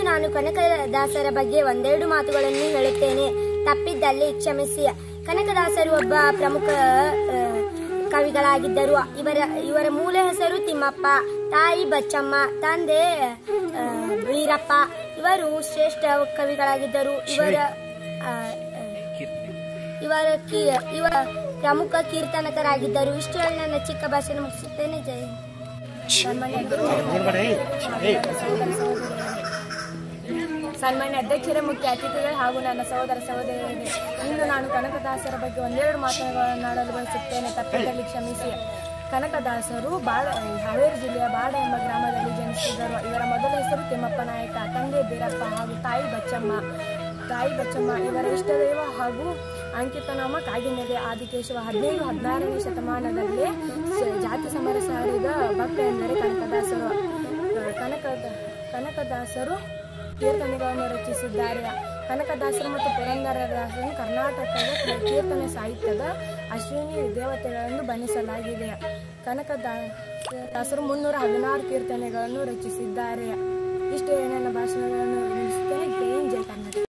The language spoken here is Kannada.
ನಾನು ಕನಕದಾಸರ ಬಗ್ಗೆ ಒಂದೆರಡು ಮಾತುಗಳನ್ನು ಹೇಳುತ್ತೇನೆ ತಪ್ಪಿದ್ದಲ್ಲಿ ಕ್ಷಮಿಸಿ ಕನಕದಾಸರು ಒಬ್ಬ ಪ್ರಮುಖ ಆ, ಕವಿಗಳಾಗಿದ್ದರು ಇವರ ಇವರ ಮೂಲ ಹೆಸರು ತಿಮ್ಮಪ್ಪ ತಾಯಿ ಬಚ್ಚಮ್ಮ ತಂದೆ ಆ, ವೀರಪ್ಪ ಇವರು ಶ್ರೇಷ್ಠ ಕವಿಗಳಾಗಿದ್ದರು ಇವರ ಆ, ಆ, ಇವರ ಕೀ ಇವರ ಪ್ರಮುಖ ಕೀರ್ತನಕರಾಗಿದ್ದರು ಇಷ್ಟು ಹೇಳಿ ನನ್ನ ಚಿಕ್ಕ ಭಾಷೆನ ಮುಗಿಸುತ್ತೇನೆ ಜೈ ಹಿಂದ್. ಸನ್ಮಾನ್ಯ ಸನ್ಮಾನ್ಯ ಅಧ್ಯಕ್ಷರೇ ಮುಖ್ಯ ಅತಿಥಿಗಳು ಹಾಗೂ ನನ್ನ ಸಹೋದರ ಸಹೋದರಿಯರಿಗೆ ಇಂದು ನಾನು ಕನಕದಾಸರ ಬಗ್ಗೆ ಒಂದೆರಡು ಮಾತನಾಡಲು ಬಯಸುತ್ತೇನೆ ತಪ್ಪಿದ್ದಲ್ಲಿ ಕ್ಷಮಿಸಿ ಕನಕದಾಸರು ಬಾಡ ಹಾವೇರಿ ಜಿಲ್ಲೆಯ ಬಾಡ ಎಂಬ ಗ್ರಾಮದಲ್ಲಿ ಜನಿಸಿದರು ಇವರ ಮೊದಲ ಹೆಸರು ತಿಮ್ಮಪ್ಪ ನಾಯಕ ತಂದೆ ಬೀರಪ್ಪ ಹಾಗೂ ತಾಯಿ ಬಚ್ಚಮ್ಮ ತಾಯಿ ಬಚ್ಚಮ್ಮ ಇವರ ಇಷ್ಟದೈವ ಹಾಗೂ ಅಂಕಿತನಾಮ ಕಾಗಿನೆಲೆ ಆದಿಕೇಶವ ಹದಿನೈದು ಹದಿನಾರನೇ ಶತಮಾನದಲ್ಲಿ ಸ- ಜಾತಿ ಸಮರ ಸಾರಿದ ಭಕ್ತ ಎಂದರೆ ಕನಕದಾಸರು ಕನಕದ ಕನಕದಾಸರು ಕೀರ್ತನೆಗಳನ್ನು ರಚಿಸಿದ್ದಾರೆ ಕನಕದಾಸರು ಮತ್ತು ಪುರಂದರದಾಸರು ಕರ್ನಾಟಕದ ಕೀರ್ತನೆ ಸಾಹಿತ್ಯದ ಅಶ್ವಿನಿ ದೇವತೆಗಳನ್ನು ಬಣ್ಣಿಸಲಾಗಿದೆ ಕನಕದಾಸರು ಮುನ್ನೂರ ಹದಿನಾರು ಕೀರ್ತನೆಗಳನ್ನು ರಚಿಸಿದ್ದಾರೆ ಇಷ್ಟು ನನ್ನ ಭಾಷಣಗಳನ್ನು ಮುಗಿಸುತ್ತೇನೆ ಜೈ ಹಿಂದ್, ಜೈ ಕರ್ನಾಟಕ